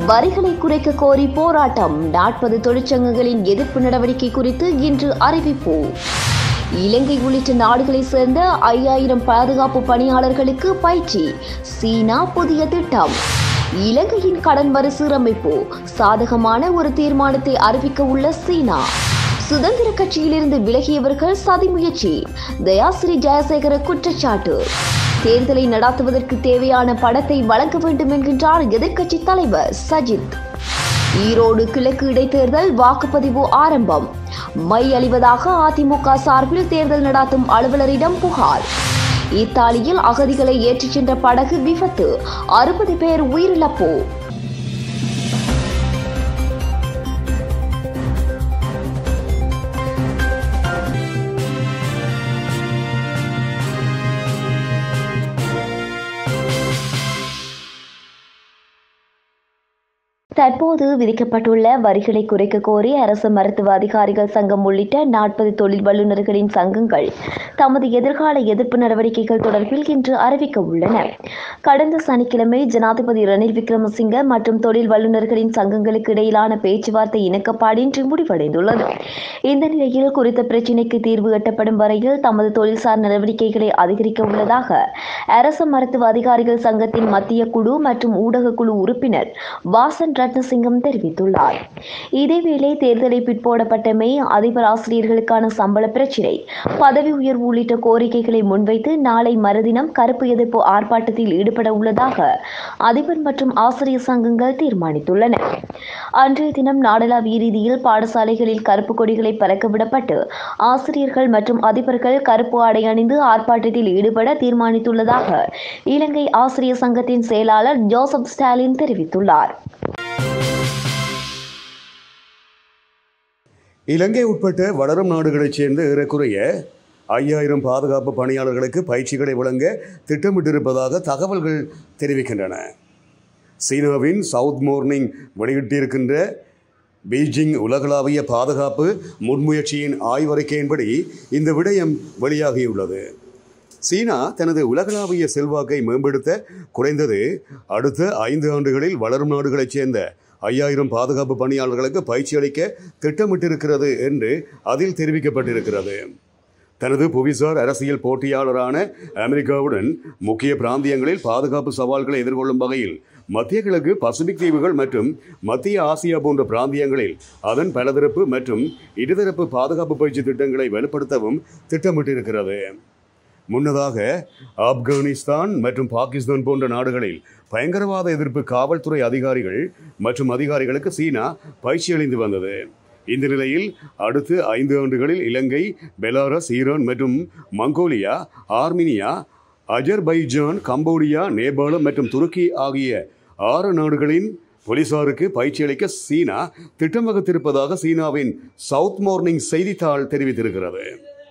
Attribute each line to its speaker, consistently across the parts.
Speaker 1: வரிகளை குறைக்க கோரி போராட்டம் நாற்பது தொழிற்சங்கங்களின் எதிர்ப்பு நடவடிக்கை குறித்து இன்று அறிவிப்பு இலங்கை உள்ளிட்ட நாடுகளைச் சேர்ந்த ஐயாயிரம் பாதுகாப்பு பணியாளர்களுக்கு பயிற்சி சீனா புதிய திட்டம் இலங்கையின் கடன் மறுசீரமைப்பு சாதகமான ஒரு தீர்மானத்தை அறிவிக்க உள்ள சீனா சுதந்திர கட்சியிலிருந்து விலகியவர்கள் சதி முயற்சி தயாசிரி ஜெயசேகர குற்றச்சாட்டு தேர்தலை நடாத்துவதற்கு தேவையான படத்தை வழங்க வேண்டும் என்கின்றார் எதிர்க்கட்சி தலைவர் சஜித் ஈரோடு கிழக்கு இடைத்தேர்தல் வாக்குப்பதிவு ஆரம்பம் மை அழிவதாக அதிமுக சார்பில் தேர்தல் நடாத்தும் அலுவலரிடம் புகார் இத்தாலியில் அகதிகளை ஏற்றிச் சென்ற படகு விபத்து அறுபது பேர் உயிரிழப்பு தற்போது விதிக்கப்பட்டுள்ள வரிகளை குறைக்க கோரி அரசு மருத்துவ அதிகாரிகள் சங்கம் உள்ளிட்ட நாற்பது தொழில் வல்லுநர்களின் சங்கங்கள் தமது எதிர்கால எதிர்ப்பு நடவடிக்கைகள் தொடர்பில் இன்று அறிவிக்க உள்ளன கடந்த சனிக்கிழமை ஜனாதிபதி ரணில் விக்ரமசிங்க மற்றும் தொழில் வல்லுநர்களின் சங்கங்களுக்கு இடையிலான பேச்சுவார்த்தை இணக்கப்பாடின்றி முடிவடைந்துள்ளது இந்த நிலையில் குறித்த பிரச்சினைக்கு தீர்வு எட்டப்படும் வரையில் தமது தொழில்சார் நடவடிக்கைகளை அதிகரிக்க உள்ளதாக அரசு மருத்துவ அதிகாரிகள் சங்கத்தின் மத்திய குழு மற்றும் ஊடக குழு உறுப்பினர் வாசன் ரத்னசிங்கம் தெரிவித்துள்ளார் இதேவேளை தேர்தலை பிற்போடப்பட்டமை அதிபர் ஆசிரியர்களுக்கான சம்பள பிரச்சினை பதவி உயர்வு உள்ளிட்ட கோரிக்கைகளை முன்வைத்து நாளை மறுதினம் கருப்பு எதிர்ப்பு ஆர்ப்பாட்டத்தில் ஈடுபட உள்ளதாக அதிபர் மற்றும் ஆசிரியர் சங்கங்கள் தீர்மானித்துள்ளன அன்றைய தினம் நாடளாவிய ரீதியில் பாடசாலைகளில் கருப்பு கொடிகளை பறக்கவிடப்பட்டு ஆசிரியர்கள் மற்றும் அதிபர்கள் கருப்பு ஆடை அணிந்து ஆர்ப்பாட்டத்தில் ஈடுபட தீர்மானித்துள்ளதாக இலங்கை ஆசிரியர் சங்கத்தின் செயலாளர் ஜோசப் ஸ்டாலின் தெரிவித்துள்ளார்
Speaker 2: இலங்கை உட்பட்ட வளரும் நாடுகளைச் சேர்ந்த ஏறக்குறைய ஐயாயிரம் பாதுகாப்பு பணியாளர்களுக்கு பயிற்சிகளை வழங்க திட்டமிட்டிருப்பதாக தகவல்கள் தெரிவிக்கின்றன சீனாவின் சவுத் மார்னிங் வெளியிட்டிருக்கின்ற பீஜிங் உலகளாவிய பாதுகாப்பு முன்முயற்சியின் ஆய்வறிக்கையின்படி இந்த விடயம் வெளியாகியுள்ளது சீனா தனது உலகளாவிய செல்வாக்கை மேம்படுத்த குறைந்தது அடுத்த ஐந்து ஆண்டுகளில் வளரும் நாடுகளைச் சேர்ந்த ஐயாயிரம் பாதுகாப்பு பணியாளர்களுக்கு பயிற்சி அளிக்க திட்டமிட்டிருக்கிறது என்று அதில் தெரிவிக்கப்பட்டிருக்கிறது தனது புவிசார் அரசியல் போட்டியாளரான அமெரிக்காவுடன் முக்கிய பிராந்தியங்களில் பாதுகாப்பு சவால்களை எதிர்கொள்ளும் வகையில் மத்திய கிழக்கு பசிபிக் தீவுகள் மற்றும் மத்திய ஆசியா போன்ற பிராந்தியங்களில் அதன் பலதரப்பு மற்றும் இருதரப்பு பாதுகாப்பு பயிற்சி திட்டங்களை வலுப்படுத்தவும் திட்டமிட்டிருக்கிறது முன்னதாக ஆப்கானிஸ்தான் மற்றும் பாகிஸ்தான் போன்ற நாடுகளில் பயங்கரவாத எதிர்ப்பு காவல்துறை அதிகாரிகள் மற்றும் அதிகாரிகளுக்கு சீனா பயிற்சி அளித்து வந்தது இந்த நிலையில் அடுத்து ஐந்து ஆண்டுகளில் இலங்கை பெலாரஸ் ஈரான் மற்றும் மங்கோலியா ஆர்மீனியா அஜர்பைஜான் கம்போடியா நேபாளம் மற்றும் துருக்கி ஆகிய ஆறு நாடுகளின் போலீசாருக்கு பயிற்சி அளிக்க சீனா திட்டம் வகுத்திருப்பதாக சீனாவின் சவுத் மார்னிங் செய்தித்தாள் தெரிவித்திருக்கிறது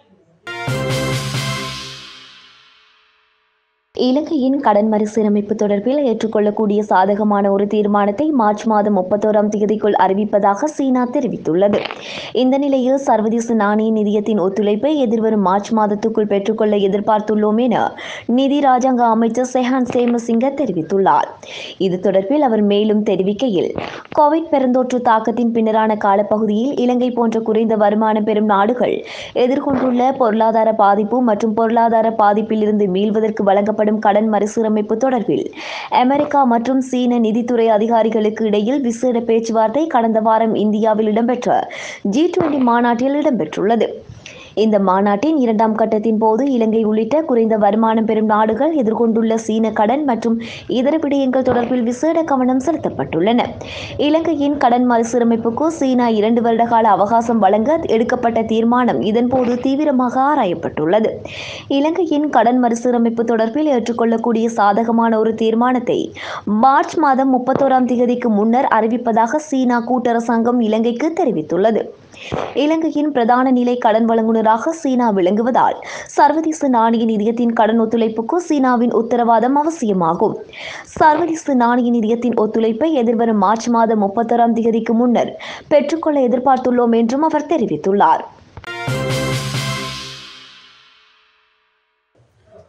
Speaker 1: இலங்கையின் கடன் மறுசீரமைப்பு தொடர்பில் ஏற்றுக்கொள்ளக்கூடிய சாதகமான ஒரு தீர்மானத்தை மார்ச் மாதம் முப்பத்தோராம் தேதிக்குள் அறிவிப்பதாக சீனா தெரிவித்துள்ளது இந்த நிலையில் சர்வதேச நாணய நிதியத்தின் ஒத்துழைப்பை எதிர்வரும் மார்ச் மாதத்துக்குள் பெற்றுக்கொள்ள எதிர்பார்த்துள்ளோம் என நிதி ராஜாங்க அமைச்சர் செஹான் சேமசிங்க தெரிவித்துள்ளார் இது தொடர்பில் அவர் மேலும் தெரிவிக்கையில் கோவிட் பெருந்தொற்று தாக்கத்தின் பின்னரான காலப்பகுதியில் இலங்கை போன்ற குறைந்த வருமானம் பெறும் நாடுகள் எதிர்கொண்டுள்ள பொருளாதார பாதிப்பு மற்றும் பொருளாதார பாதிப்பிலிருந்து மீள்வதற்கு வழங்கப்படும் ஏற்படும் கடன் மறுசீரமைப்பு தொடர்பில் அமெரிக்கா மற்றும் சீன நிதித்துறை அதிகாரிகளுக்கு இடையில் விசேட பேச்சுவார்த்தை கடந்த வாரம் இந்தியாவில் இடம்பெற்ற ஜி டுவெண்டி மாநாட்டில் இடம்பெற்றுள்ளது இந்த மாநாட்டின் இரண்டாம் கட்டத்தின் போது இலங்கை உள்ளிட்ட குறைந்த வருமானம் பெறும் நாடுகள் எதிர்கொண்டுள்ள சீன கடன் மற்றும் இதர விடயங்கள் தொடர்பில் விசேட கவனம் செலுத்தப்பட்டுள்ளன இலங்கையின் கடன் மறுசீரமைப்புக்கு சீனா இரண்டு வருட கால அவகாசம் வழங்க எடுக்கப்பட்ட தீர்மானம் இதன்போது தீவிரமாக ஆராயப்பட்டுள்ளது இலங்கையின் கடன் மறுசீரமைப்பு தொடர்பில் ஏற்றுக்கொள்ளக்கூடிய சாதகமான ஒரு தீர்மானத்தை மார்ச் மாதம் முப்பத்தோராம் தேதிக்கு முன்னர் அறிவிப்பதாக சீனா கூட்டரசாங்கம் இலங்கைக்கு தெரிவித்துள்ளது இலங்கையின் பிரதான நிலை கடன் வழங்குநராக சீனா விளங்குவதால் சர்வதேச நாணய நிதியத்தின் கடன் ஒத்துழைப்புக்கு சீனாவின் உத்தரவாதம் அவசியமாகும் சர்வதேச நாணய நிதியத்தின் ஒத்துழைப்பை எதிர்வரும் மார்ச் மாதம் முப்பத்தொராம் தேதிக்கு முன்னர் பெற்றுக்கொள்ள எதிர்பார்த்துள்ளோம் என்றும் அவர் தெரிவித்துள்ளார்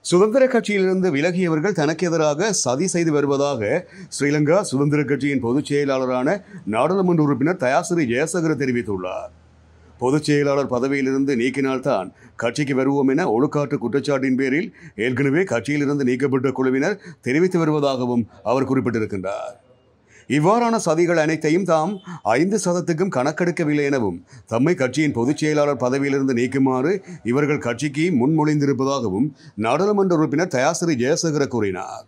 Speaker 2: சுதந்திர கட்சியிலிருந்து விலகியவர்கள் தனக்கு எதிராக சதி செய்து வருவதாக ஸ்ரீலங்கா சுதந்திர கட்சியின் பொதுச் செயலாளரான நாடாளுமன்ற உறுப்பினர் தயாசிரி ஜெயசகர தெரிவித்துள்ளார் பொதுச் செயலாளர் பதவியிலிருந்து நீக்கினால்தான் கட்சிக்கு வருவோம் என ஒழுக்காற்று குற்றச்சாட்டின் பேரில் ஏற்கனவே கட்சியிலிருந்து நீக்கப்பட்ட குழுவினர் தெரிவித்து வருவதாகவும் அவர் குறிப்பிட்டிருக்கின்றார் இவ்வாறான சதிகள் அனைத்தையும் தாம் ஐந்து சதத்துக்கும் கணக்கெடுக்கவில்லை எனவும் தம்மை கட்சியின் பொதுச் செயலாளர் பதவியிலிருந்து நீக்குமாறு இவர்கள் கட்சிக்கு முன்மொழிந்திருப்பதாகவும் நாடாளுமன்ற உறுப்பினர் தயாசிரி ஜெயசேகர கூறினார்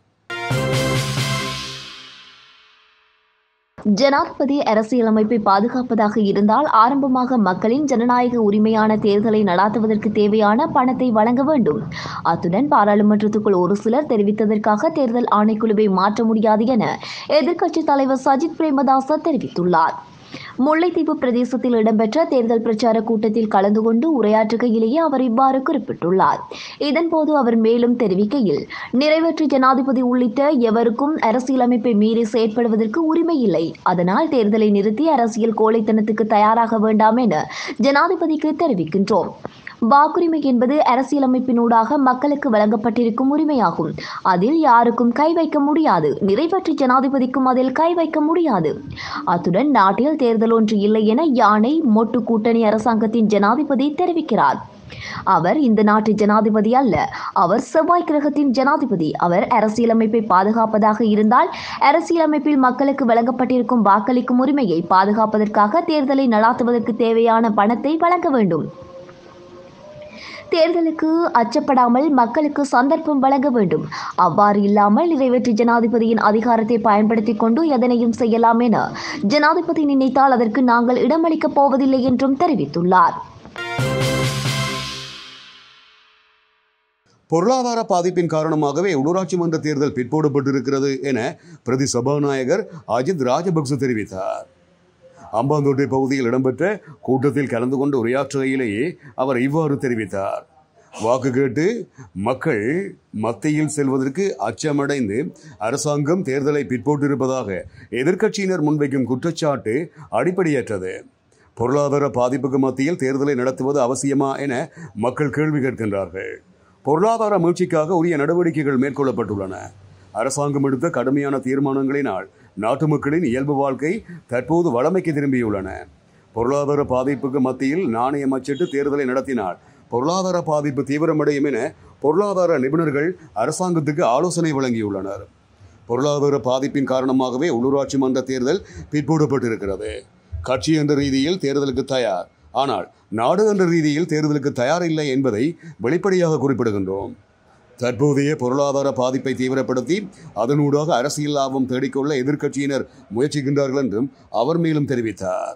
Speaker 1: ஜனாதிபதி அரசியலமைப்பை பாதுகாப்பதாக இருந்தால் ஆரம்பமாக மக்களின் ஜனநாயக உரிமையான தேர்தலை நடாத்துவதற்கு தேவையான பணத்தை வழங்க வேண்டும் அத்துடன் பாராளுமன்றத்துக்குள் ஒரு சிலர் தெரிவித்ததற்காக தேர்தல் ஆணைக்குழுவை மாற்ற முடியாது என எதிர்க்கட்சித் தலைவர் சஜித் பிரேமதாச தெரிவித்துள்ளார் முல்லைத்தீவு பிரதேசத்தில் இடம்பெற்ற தேர்தல் பிரச்சார கூட்டத்தில் கலந்து கொண்டு உரையாற்றுகையிலேயே அவர் இவ்வாறு குறிப்பிட்டுள்ளார் இதன்போது அவர் மேலும் தெரிவிக்கையில் நிறைவேற்று ஜனாதிபதி உள்ளிட்ட எவருக்கும் அரசியலமைப்பை மீறி செயற்படுவதற்கு உரிமை இல்லை அதனால் தேர்தலை நிறுத்தி அரசியல் கோழைத்தனத்துக்கு தயாராக வேண்டாம் என ஜனாதிபதிக்கு தெரிவிக்கின்றோம் வாக்குரிமை என்பது அரசியலமைப்பினூடாக மக்களுக்கு வழங்கப்பட்டிருக்கும் உரிமையாகும் அதில் யாருக்கும் கை வைக்க முடியாது நிறைவேற்று ஜனாதிபதிக்கும் அதில் கை வைக்க முடியாது அத்துடன் நாட்டில் தேர்தல் ஒன்று இல்லை என யானை மொட்டு கூட்டணி அரசாங்கத்தின் ஜனாதிபதி தெரிவிக்கிறார் அவர் இந்த நாட்டு ஜனாதிபதி அல்ல அவர் செவ்வாய் கிரகத்தின் ஜனாதிபதி அவர் அரசியலமைப்பை பாதுகாப்பதாக இருந்தால் அரசியலமைப்பில் மக்களுக்கு வழங்கப்பட்டிருக்கும் வாக்களிக்கும் உரிமையை பாதுகாப்பதற்காக தேர்தலை நடாத்துவதற்கு தேவையான பணத்தை வழங்க வேண்டும் தேர்தலுக்கு அச்சப்படாமல் மக்களுக்கு சந்தர்ப்பம் வழங்க வேண்டும் அவ்வாறு இல்லாமல் நிறைவேற்று ஜனாதிபதியின் அதிகாரத்தை பயன்படுத்திக் கொண்டு எதனையும் செய்யலாம் என ஜனாதிபதி நினைத்தால் அதற்கு நாங்கள் இடமளிக்கப் போவதில்லை என்றும் தெரிவித்துள்ளார்
Speaker 2: பொருளாதார பாதிப்பின் காரணமாகவே உள்ளூராட்சி மன்ற தேர்தல் பிற்போடப்பட்டிருக்கிறது என பிரதி சபாநாயகர் அஜித் ராஜபக்ச தெரிவித்தார் அம்பாந்தோட்டை பகுதியில் இடம்பெற்ற கூட்டத்தில் கலந்து கொண்டு உரையாற்றுகையிலேயே அவர் இவ்வாறு தெரிவித்தார் வாக்கு கேட்டு மக்கள் மத்தியில் செல்வதற்கு அச்சமடைந்து அரசாங்கம் தேர்தலை பிற்போட்டிருப்பதாக எதிர்க்கட்சியினர் முன்வைக்கும் குற்றச்சாட்டு அடிப்படையற்றது பொருளாதார பாதிப்புக்கு மத்தியில் தேர்தலை நடத்துவது அவசியமா என மக்கள் கேள்வி கேட்கின்றார்கள் பொருளாதார மீழ்ச்சிக்காக உரிய நடவடிக்கைகள் மேற்கொள்ளப்பட்டுள்ளன அரசாங்கம் எடுத்த கடுமையான தீர்மானங்களினால் நாட்டு மக்களின் இயல்பு வாழ்க்கை தற்போது வளமைக்கு திரும்பியுள்ளன பொருளாதார பாதிப்புக்கு மத்தியில் நாணயம் அச்சிட்டு தேர்தலை நடத்தினால் பொருளாதார பாதிப்பு தீவிரமடையும் என பொருளாதார நிபுணர்கள் அரசாங்கத்துக்கு ஆலோசனை வழங்கியுள்ளனர் பொருளாதார பாதிப்பின் காரணமாகவே உள்ளூராட்சி மன்ற தேர்தல் பிற்போடப்பட்டிருக்கிறது கட்சி என்ற ரீதியில் தேர்தலுக்கு தயார் ஆனால் நாடு என்ற ரீதியில் தேர்தலுக்கு தயார் இல்லை என்பதை வெளிப்படையாக குறிப்பிடுகின்றோம் தற்போதைய பொருளாதார பாதிப்பை தீவிரப்படுத்தி அதனூடாக அரசியல் லாபம் தேடிக்கொள்ள எதிர்க்கட்சியினர் முயற்சிக்கின்றார்கள் என்றும் அவர் மேலும் தெரிவித்தார்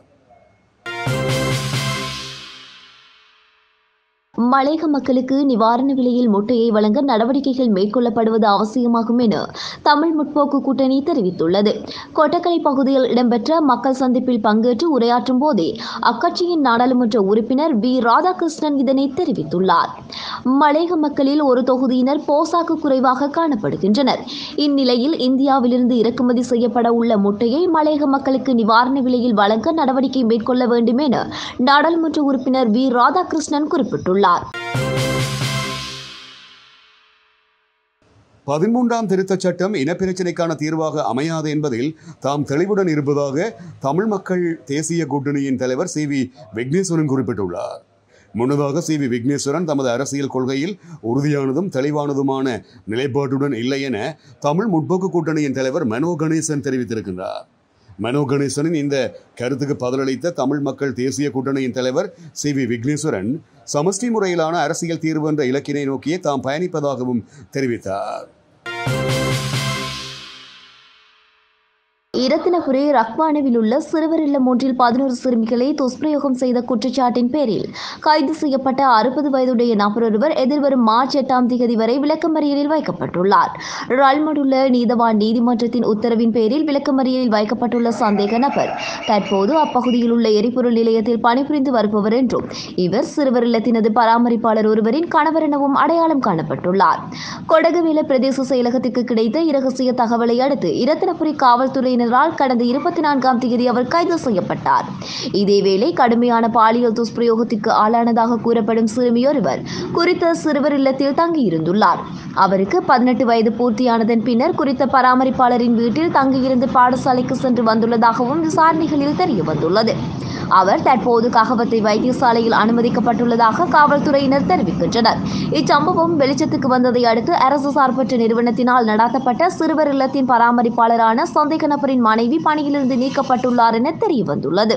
Speaker 1: மலையக மக்களுக்கு நிவாரண விலையில் முட்டையை வழங்க நடவடிக்கைகள் மேற்கொள்ளப்படுவது அவசியமாகும் என தமிழ் முற்போக்கு கூட்டணி தெரிவித்துள்ளது கொட்டக்கலை பகுதியில் இடம்பெற்ற மக்கள் சந்திப்பில் பங்கேற்று உரையாற்றும் போதே அக்கட்சியின் நாடாளுமன்ற உறுப்பினர் வி ராதாகிருஷ்ணன் இதனை தெரிவித்துள்ளார் மலையக மக்களில் ஒரு தொகுதியினர் போசாக்கு குறைவாக காணப்படுகின்றனர் இந்நிலையில் இந்தியாவிலிருந்து இறக்குமதி செய்யப்பட உள்ள முட்டையை மலையக மக்களுக்கு நிவாரண விலையில் வழங்க நடவடிக்கை மேற்கொள்ள வேண்டும் என நாடாளுமன்ற உறுப்பினர் வி ராதாகிருஷ்ணன் குறிப்பிட்டுள்ளார்
Speaker 2: பதிமூன்றாம் திருத்தச் சட்டம் இனப்பிரச்சினைக்கான தீர்வாக அமையாது என்பதில் தாம் தெளிவுடன் இருப்பதாக தமிழ் மக்கள் தேசிய கூட்டணியின் தலைவர் சி வி விக்னேஸ்வரன் குறிப்பிட்டுள்ளார் முன்னதாக சி வி விக்னேஸ்வரன் தமது அரசியல் கொள்கையில் உறுதியானதும் தெளிவானதுமான நிலைப்பாட்டுடன் இல்லை என தமிழ் முற்போக்கு கூட்டணியின் தலைவர் மனோ கணேசன் தெரிவித்திருக்கின்றார் மனோ கணேசனின் இந்த கருத்துக்கு பதிலளித்த தமிழ் மக்கள் தேசிய கூட்டணியின் தலைவர் சி வி விக்னேஸ்வரன் சமஷ்டி முறையிலான அரசியல் தீர்வு என்ற இலக்கினை நோக்கியே தாம் பயணிப்பதாகவும் தெரிவித்தார்
Speaker 1: இரத்தினபுரி ரக்வானவில் உள்ள சிறுவர் இல்லம் ஒன்றில் பதினோரு சிறுமிகளை துஷ்பிரயோகம் செய்த குற்றச்சாட்டின் பேரில் கைது செய்யப்பட்ட அறுபது வயதுடைய நபர் ஒருவர் எதிர்வரும் மார்ச் எட்டாம் தேதி வரை விளக்கமறியலில் வைக்கப்பட்டுள்ளார் ரல்மடுள்ள நீதவான் நீதிமன்றத்தின் உத்தரவின் பேரில் விளக்கமறியலில் வைக்கப்பட்டுள்ள சந்தேக நபர் தற்போது அப்பகுதியில் உள்ள எரிபொருள் நிலையத்தில் பணிபுரிந்து வருபவர் என்றும் இவர் சிறுவர் இல்லத்தினது பராமரிப்பாளர் ஒருவரின் கணவர் எனவும் அடையாளம் காணப்பட்டுள்ளார் கொடகுவேல பிரதேச செயலகத்துக்கு கிடைத்த இரகசிய தகவலை அடுத்து இரத்தினபுரி காவல்துறையினரால் கடந்த இருபத்தி நான்காம் தேதி அவர் கைது செய்யப்பட்டார் இதேவேளை கடுமையான பாலியல் துஷ்பிரயோகத்திற்கு ஆளானதாக கூறப்படும் சிறுமியொருவர் குறித்த சிறுவர் இல்லத்தில் தங்கியிருந்துள்ளார் அவருக்கு பதினெட்டு வயது பூர்த்தியானதன் பின்னர் குறித்த பராமரிப்பாளரின் வீட்டில் தங்கியிருந்து பாடசாலைக்கு சென்று வந்துள்ளதாகவும் விசாரணைகளில் தெரியவந்துள்ளது அவர் தற்போது ககவத்தை வைத்தியசாலையில் அனுமதிக்கப்பட்டுள்ளதாக காவல்துறையினர் தெரிவிக்கின்றனர் இச்சம்பவம் வெளிச்சத்துக்கு வந்ததை அடுத்து அரசு சார்பற்ற நிறுவனத்தினால் நடத்தப்பட்ட சிறுவர் இல்லத்தின் பராமரிப்பாளரான சந்தேக நபரின் மனைவி பணியிலிருந்து நீக்கப்பட்டுள்ளார் என தெரியவந்துள்ளது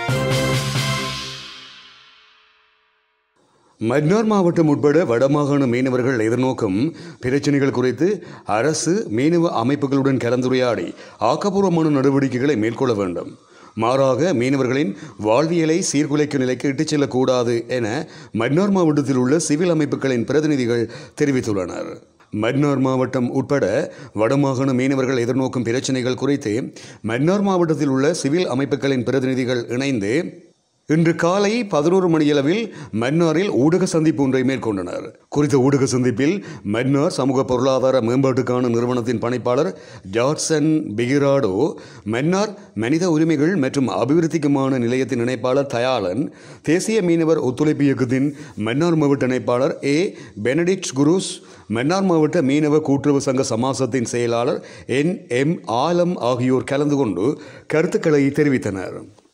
Speaker 2: மன்னார் மாவட்டம் உட்பட வடமாகாண மீனவர்கள் எதிர்நோக்கும் பிரச்சினைகள் குறித்து அரசு மீனவ அமைப்புகளுடன் கலந்துரையாடி ஆக்கப்பூர்வமான நடவடிக்கைகளை மேற்கொள்ள வேண்டும் மாறாக மீனவர்களின் வாழ்வியலை சீர்குலைக்கும் நிலைக்கு இட்டுச் செல்லக்கூடாது என மன்னார் மாவட்டத்தில் உள்ள சிவில் அமைப்புகளின் பிரதிநிதிகள் தெரிவித்துள்ளனர் மன்னார் மாவட்டம் உட்பட வடமாகாண மீனவர்கள் எதிர்நோக்கும் பிரச்சினைகள் குறித்து மன்னார் மாவட்டத்தில் உள்ள சிவில் அமைப்புகளின் பிரதிநிதிகள் இணைந்து இன்று காலை பதினோரு மணியளவில் மன்னாரில் ஊடக சந்திப்பு ஒன்றை மேற்கொண்டனர் குறித்த ஊடக சந்திப்பில் மன்னார் சமூக பொருளாதார மேம்பாட்டுக்கான நிறுவனத்தின் பணிப்பாளர் ஜார்சன் பிகிராடோ மன்னார் மனித உரிமைகள் மற்றும் அபிவிருத்திக்குமான நிலையத்தின் இணைப்பாளர் தயாளன் தேசிய மீனவர் ஒத்துழைப்பு இயக்கத்தின் மன்னார் மாவட்ட இணைப்பாளர் ஏ பெனடிக்ட் குருஸ் மன்னார் மாவட்ட மீனவ கூட்டுறவு சங்க சமாசத்தின் செயலாளர் என் எம் ஆலம் ஆகியோர் கலந்து கொண்டு கருத்துக்களை தெரிவித்தனர்